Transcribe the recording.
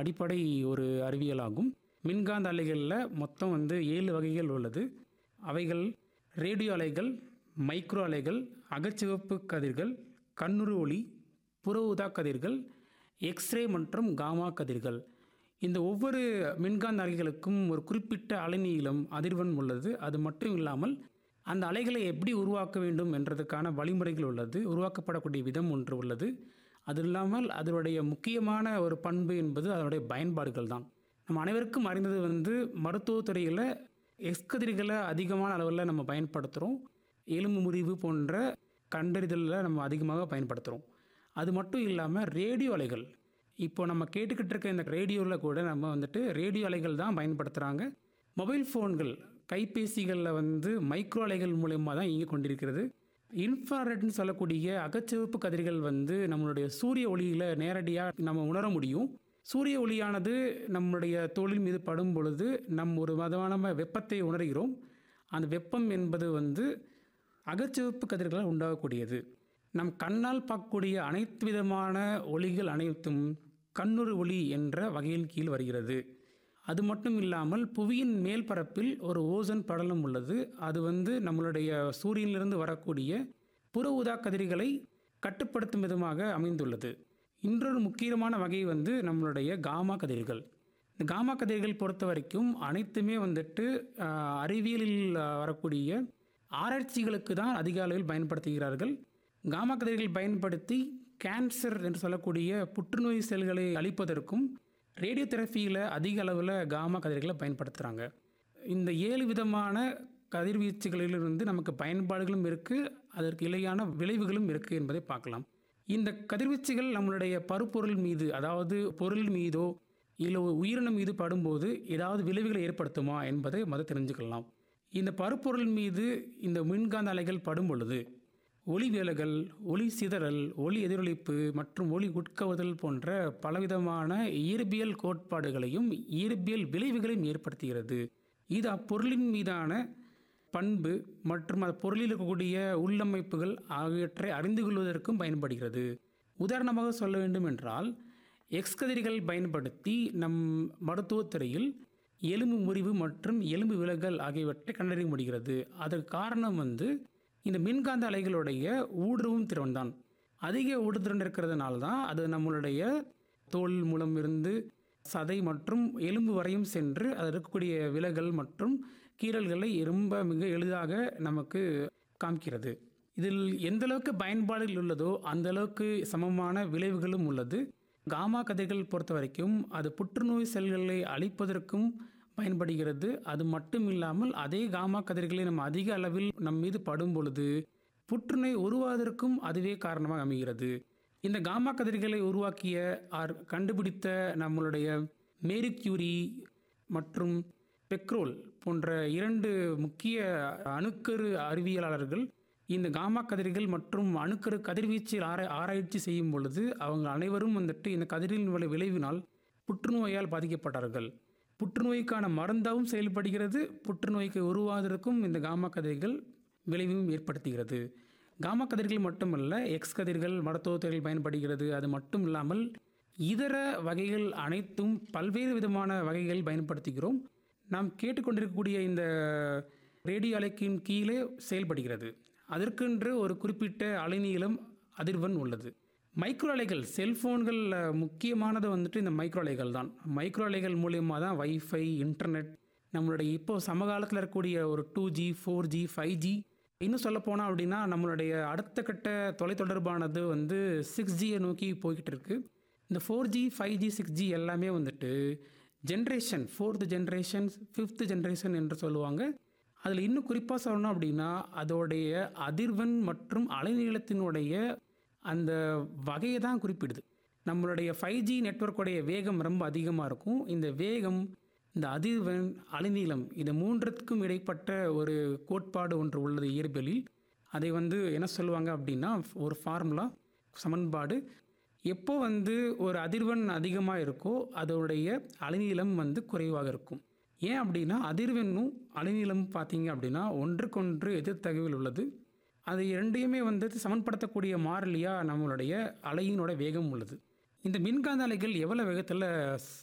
அடிப்படை ஒரு அறிவியலாகும் மின்காந்த அலைகளில் மொத்தம் வந்து ஏழு வகைகள் உள்ளது அவைகள் ரேடியோ அலைகள் மைக்ரோ அலைகள் அகச்சிவப்பு கதிர்கள் கண்ணுறு ஒளி புற ஊதா கதிர்கள் எக்ஸ்ரே மற்றும் காமா கதிர்கள் இந்த ஒவ்வொரு மின்காந்த அலைகளுக்கும் ஒரு குறிப்பிட்ட அலைநீளம் அதிர்வெண் உள்ளது அது மட்டும் இல்லாமல் அந்த அலைகளை எப்படி உருவாக்க வேண்டும் என்றதுக்கான வழிமுறைகள் உள்ளது உருவாக்கப்படக்கூடிய விதம் ஒன்று உள்ளது அது இல்லாமல் அதனுடைய முக்கியமான ஒரு பண்பு என்பது அதனுடைய பயன்பாடுகள் தான் நம்ம அனைவருக்கும் அறிந்தது வந்து மருத்துவத்துறையில் எக்ஸ்கதிர்களை அதிகமான அளவில் நம்ம பயன்படுத்துகிறோம் எலும்பு முறிவு போன்ற கண்டறிதலில் நம்ம அதிகமாக பயன்படுத்துகிறோம் அது மட்டும் இல்லாமல் ரேடியோ அலைகள் இப்போ நம்ம கேட்டுக்கிட்டு இருக்க இந்த ரேடியோவில் கூட நம்ம வந்துட்டு ரேடியோ அலைகள் தான் பயன்படுத்துகிறாங்க மொபைல் ஃபோன்கள் கைபேசிகளில் வந்து மைக்ரோ அலைகள் மூலயமா தான் இயங்கி கொண்டிருக்கிறது இன்ஃப்ராரெட்னு சொல்லக்கூடிய அகச்சிவப்பு கதிர்கள் வந்து நம்மளுடைய சூரிய ஒளியில் நேரடியாக நம்ம உணர முடியும் சூரிய ஒளியானது நம்முடைய தோளின் மீது படும் பொழுது நம் ஒரு விதமான வெப்பத்தை உணர்கிறோம் அந்த வெப்பம் என்பது வந்து அகச்சிவப்பு கதிர்களால் உண்டாகக்கூடியது நம் கண்ணால் பார்க்கக்கூடிய அனைத்து விதமான ஒளிகள் அனைத்தும் கண்ணுறு ஒளி என்ற வகையின் கீழ் வருகிறது அது மட்டும் இல்லாமல் புவியின் மேல் பரப்பில் ஒரு ஓசோன் படலம் உள்ளது அது வந்து நம்மளுடைய சூரியனிலிருந்து வரக்கூடிய புற ஊதா கதிர்களை கட்டுப்படுத்தும் விதமாக அமைந்துள்ளது இன்னொரு முக்கியமான வகை வந்து நம்மளுடைய காமா கதிர்கள் இந்த காமா கதிர்கள் பொறுத்த வரைக்கும் அனைத்துமே வந்துட்டு ஆஹ், அறிவியலில் ஆஹ், வரக்கூடிய ஆராய்ச்சிகளுக்கு தான் அதிக அளவில் பயன்படுத்துகிறார்கள் காமா கதிர்கள் பயன்படுத்தி கேன்சர் என்று சொல்லக்கூடிய புற்றுநோய் செல்களை அழிப்பதற்கும் ரேடியோ தெரப்பியில் அதிக அளவில் காமா கதிர்களை பயன்படுத்துகிறாங்க இந்த ஏழு விதமான கதிர்வீச்சுகளிலிருந்து நமக்கு பயன்பாடுகளும் இருக்குது அதற்கு இணையான விளைவுகளும் இருக்குது என்பதை பார்க்கலாம் இந்த கதிர்வீச்சுகள் நம்மளுடைய பருப்பொருள் மீது அதாவது பொருள் மீதோ இல்லை ஒரு உயிரினம் மீது படும்போது ஏதாவது விளைவுகளை ஏற்படுத்துமா என்பதை மொதல் தெரிஞ்சுக்கலாம் இந்த பருப்பொருள் மீது இந்த மின்காந்த அலைகள் படும் பொழுது ஒளி விலகல் ஒளி சிதறல் ஒளி எதிரொலிப்பு மற்றும் ஒளி உட்கவுதல் போன்ற பலவிதமான இயற்பியல் கோட்பாடுகளையும் இயற்பியல் விளைவுகளையும் ஏற்படுத்துகிறது இது அப்பொருளின் மீதான பண்பு மற்றும் அந்த பொருளில் இருக்கக்கூடிய உள்ளமைப்புகள் ஆகியவற்றை அறிந்து கொள்வதற்கும் பயன்படுகிறது உதாரணமாக சொல்ல வேண்டும் என்றால் எக்ஸ் கதிர்கள் பயன்படுத்தி நம் மருத்துவத்துறையில் எலும்பு முறிவு மற்றும் எலும்பு விலகல் ஆகியவற்றை கண்டறிய முடிகிறது அதற்கு காரணம் வந்து இந்த மின்காந்த அலைகளுடைய ஊடுருவும் திறன் தான் அதிக ஊடுதிறன் இருக்கிறதுனால தான் அது நம்மளுடைய தோல் மூலம் இருந்து சதை மற்றும் எலும்பு வரையும் சென்று அதில் இருக்கக்கூடிய விலகல் மற்றும் கீறல்களை ரொம்ப மிக எளிதாக நமக்கு காமிக்கிறது இதில் எந்த அளவுக்கு பயன்பாடுகள் உள்ளதோ அந்த அளவுக்கு சமமான விளைவுகளும் உள்ளது காமா கதிர்கள் பொறுத்த வரைக்கும் அது புற்றுநோய் செல்களை அழிப்பதற்கும் பயன்படுகிறது அது மட்டும் இல்லாமல் அதே காமா கதிர்களை நம்ம அதிக அளவில் நம் மீது படும் பொழுது புற்றுநோய் உருவாவதற்கும் அதுவே காரணமாக அமைகிறது இந்த காமா கதிர்களை உருவாக்கிய ஆர் கண்டுபிடித்த நம்மளுடைய மேரி கியூரி மற்றும் பெக்ரோல் போன்ற இரண்டு முக்கிய அணுக்கரு அறிவியலாளர்கள் இந்த காமா கதிர்கள் மற்றும் அணுக்கரு கதிர்வீச்சில் ஆரா ஆராய்ச்சி செய்யும் பொழுது அவங்க அனைவரும் வந்துட்டு இந்த கதிரின் விளை- விளைவினால் புற்றுநோயால் பாதிக்கப்பட்டார்கள் புற்றுநோய்க்கான மருந்தாகவும் செயல்படுகிறது புற்றுநோய்க்கு உருவாவதற்கும் இந்த காமா கதிர்கள் விளைவும் ஏற்படுத்துகிறது காமா கதிர்கள் மட்டுமல்ல எக்ஸ் கதிர்கள் மருத்துவத்துறையில் பயன்படுகிறது அது மட்டும் இல்லாமல் இதர வகைகள் அனைத்தும் பல்வேறு விதமான வகைகள் பயன்படுத்துகிறோம் நாம் கேட்டுக்கொண்டிருக்கக்கூடிய இந்த ரேடியோ அலைக்கின் கீழே செயல்படுகிறது அதற்கென்று ஒரு குறிப்பிட்ட அலைநீளம் அதிர்வெண் உள்ளது மைக்ரோ அலைகள் செல்ஃபோன்கள் முக்கியமானது வந்துட்டு இந்த மைக்ரோ அலைகள் தான் மைக்ரோ அலைகள் மூலியமாக தான் வைஃபை இன்டர்நெட் நம்மளுடைய இப்போ சமகாலத்தில் இருக்கக்கூடிய ஒரு two G four G five G இன்னும் சொல்ல போனால் அப்படின்னா நம்மளுடைய அடுத்த கட்ட தொலைத்தொடர்பானது வந்து சிக்ஸ் ஜியை நோக்கி போய்கிட்டு இருக்கு இந்த four G five G six G எல்லாமே வந்துட்டு generation fourth generation fifth generation என்று சொல்லுவாங்க அதில் இன்னும் குறிப்பாக சொல்லணும் அப்படின்னா அதோடைய அதிர்வெண் மற்றும் அலைநீளத்தினுடைய அந்த வகையை தான் குறிப்பிடுது நம்மளுடைய ஃபைவ் ஜி நெட்வொர்க்குடைய வேகம் ரொம்ப அதிகமாக இருக்கும் இந்த வேகம் இந்த அதிர்வெண் அலைநீளம் இந்த மூன்றுக்கும் இடைப்பட்ட ஒரு கோட்பாடு ஒன்று உள்ளது இயற்பியலில் அதை வந்து என்ன சொல்லுவாங்க அப்படின்னா ஒரு ஃபார்முலா சமன்பாடு எப்போ வந்து ஒரு அதிர்வெண் அதிகமாக இருக்கோ அதோடைய அலைநீளம் வந்து குறைவாக இருக்கும் ஏன் அப்படின்னா அதிர்வெண்ணும் அலைநீளம் பார்த்தீங்க அப்படின்னா ஒன்றுக்கொன்று எதிர்த்தகவில் உள்ளது அது இரண்டையுமே வந்து சமன்படுத்தக்கூடிய மாறிலியாக நம்மளுடைய அலையினோட வேகம் உள்ளது இந்த மின்காந்த அலைகள் எவ்வளோ வேகத்தில்